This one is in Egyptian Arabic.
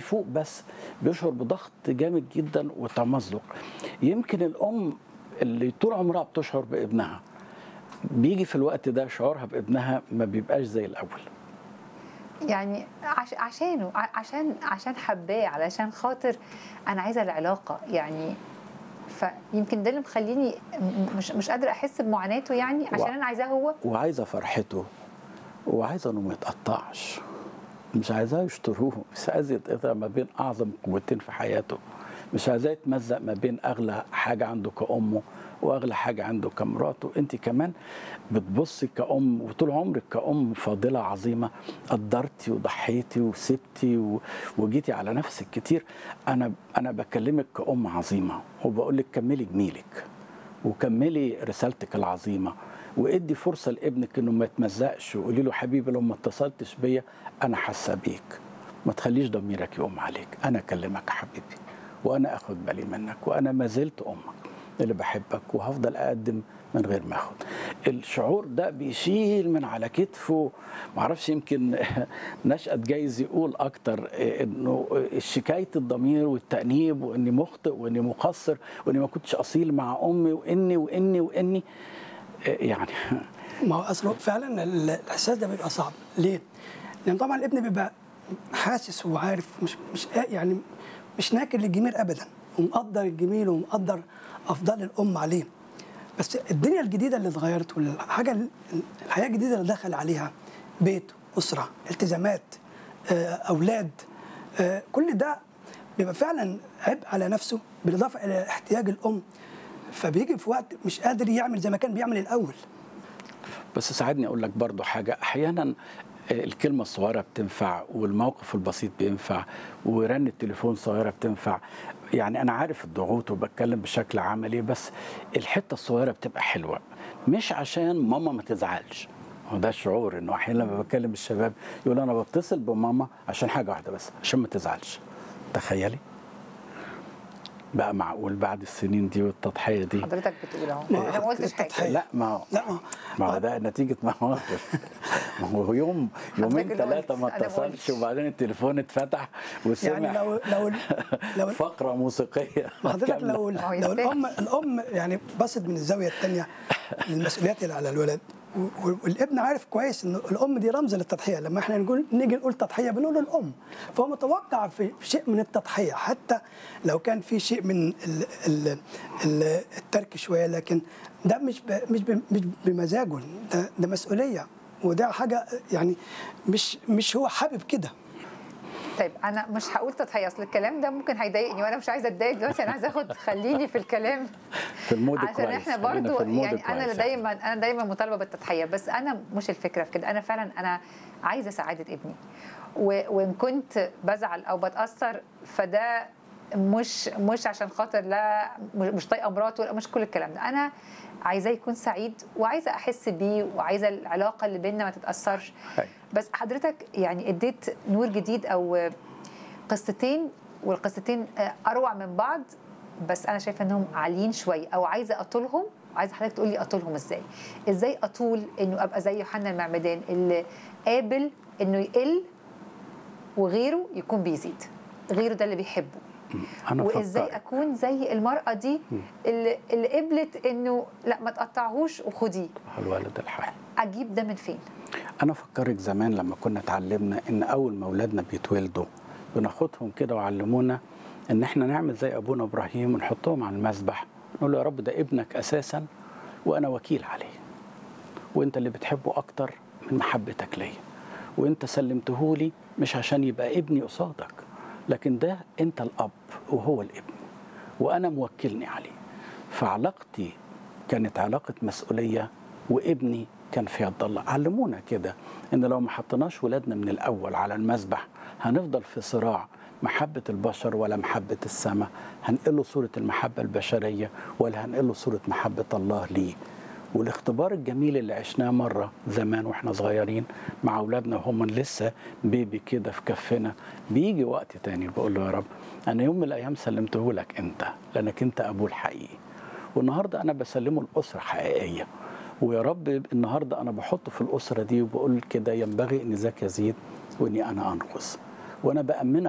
بيفوق بس بيشعر بضغط جامد جدا وتمزق يمكن الام اللي طول عمرها بتشعر بابنها بيجي في الوقت ده شعورها بابنها ما بيبقاش زي الاول يعني عش عشانه ع- عشان عشان حباه علشان خاطر انا عايزه العلاقه يعني فيمكن ده اللي مخليني م- مش مش قادره احس بمعاناته يعني عشان انا عايزاه هو وعايزه فرحته وعايزه انه ما يتقطعش مش عايزاه يشتروه مش عايز يتقطع ما بين اعظم قوتين في حياته مش عايزاه يتمزق ما بين اغلى حاجه عنده كامه واغلى حاجه عنده كمراته انت كمان بتبصي كأم وطول عمرك كأم فاضله عظيمه قدرتي وضحيتي وسبتي و- وجيتي على نفسك كتير انا انا بكلمك كأم عظيمه وبقول لك كملي جميلك وكملي رسالتك العظيمه وادي فرصه لابنك انه ما يتمزقش وقولي له حبيبي لو ما اتصلتش بيا انا حاسه بيك ما تخليش ضميرك يقوم عليك انا اكلمك يا حبيبي وانا اخد بالي منك وانا ما زلت امك اللي بحبك وهفضل اقدم من غير ما اخد الشعور ده بيشيل من على كتفه معرفش يمكن نشأت جايز يقول اكتر انه شكايه الضمير والتأنيب واني مخطئ واني مقصر واني ما كنتش اصيل مع امي واني واني واني يعني ما هو اصله فعلا ال- الاحساس ده بيبقى صعب ليه؟ لان طبعا الابن بيبقى حاسس وعارف مش مش قا- يعني مش ناكر للجميل ابدا ومقدر الجميل ومقدر افضال الام عليه بس الدنيا الجديده اللي اتغيرت والحاجه ال- الحياه الجديده اللي دخل عليها بيت اسره التزامات آه، اولاد آه، كل ده بيبقى فعلا عبء على نفسه بالاضافه الى احتياج الام فبيجي في وقت مش قادر يعمل زي ما كان بيعمل الاول بس ساعدني اقول لك برضو حاجه احيانا الكلمه الصغيره بتنفع والموقف البسيط بينفع ورن التليفون صغيره بتنفع يعني انا عارف الضغوط وبتكلم بشكل عملي بس الحته الصغيره بتبقى حلوه مش عشان ماما ما تزعلش هو ده الشعور انه احيانا لما بكلم الشباب يقول انا بتصل بماما عشان حاجه واحده بس عشان ما تزعلش تخيلي بقى معقول بعد السنين دي والتضحيه دي حضرتك بتقول اهو ما- انا ما قلتش حاجه التضحية. لا ما هو لا، ما- ما هو ده نتيجة مواقف ما هو يوم يومين حضرتك اللي ثلاثة قلت، ما أنا ما اتصلش قلتش. وبعدين التليفون اتفتح وسمع يعني لو لو لو فقرة موسيقية حضرتك كاملة. لو ما هو لو يستاهل. الام الام يعني بصت من الزاويه الثانيه للمسؤوليات اللي على الولد و- و- والابن عارف كويس ان الام دي رمز للتضحيه لما احنا نقول نيجي نقول تضحيه بنقول الام فهو متوقع في في شيء من التضحيه حتى لو كان في شيء من ال ال ال الترك شويه لكن ده مش ب مش ب مش بمزاجه ده ده مسؤوليه وده حاجه يعني مش مش هو حابب كده طيب انا مش هقول تضحيه اصل الكلام ده ممكن هيضايقني وانا مش عايزه اتضايق دلوقتي انا عايزه اخد خليني في الكلام في المود عشان كويس احنا خلينا برضو في المود يعني انا كويس. دايما انا دايما مطالبه بالتضحيه بس انا مش الفكره في كده انا فعلا انا عايزه سعاده ابني و- وان كنت بزعل او بتاثر فده مش مش عشان خاطر لا مش مش طايقه مراته لا مش كل الكلام ده انا عايزاه يكون سعيد وعايزه احس بيه وعايزه العلاقه اللي بيننا ما تتاثرش أيوة. بس حضرتك يعني اديت نور جديد او قصتين والقصتين آه، اروع من بعض بس انا شايفه انهم عاليين شويه او عايزه اطولهم عايزه حضرتك تقول لي اطولهم ازاي ازاي اطول انه ابقى زي يوحنا المعمدان اللي قابل انه يقل وغيره يكون بيزيد غيره ده اللي بيحبه أنا وازاي فكرت. اكون زي المراه دي اللي, اللي قبلت انه لا ما تقطعهوش وخديه الوالد الحي اجيب ده من فين أنا فكرك زمان لما كنا اتعلمنا إن أول ما أولادنا بيتولدوا بناخدهم كده وعلمونا إن إحنا نعمل زي أبونا إبراهيم ونحطهم على المذبح نقول له يا رب ده ابنك أساسا وأنا وكيل عليه وأنت اللي بتحبه أكتر من محبتك ليا وأنت سلمته لي مش عشان يبقى ابني قصادك لكن ده أنت الأب وهو الابن وأنا موكلني عليه فعلاقتي كانت علاقة مسؤولية وابني كان في يد الله علمونا كده ان لو ما حطيناش ولادنا من الاول على المذبح هنفضل في صراع محبة البشر ولا محبة السماء هنقله صورة المحبة البشرية ولا هنقله صورة محبة الله ليه والاختبار الجميل اللي عشناه مرة زمان واحنا صغيرين مع أولادنا وهم لسه بيبي كده في كفنا بيجي وقت تاني بقول له يا رب أنا يوم من الأيام سلمته لك أنت لأنك أنت أبوه الحقيقي والنهارده انا بسلمه لاسره حقيقيه ويا رب النهارده انا بحطه في الاسره دي وبقول كده ينبغي ان ذاك يزيد واني انا انقص وانا بامنك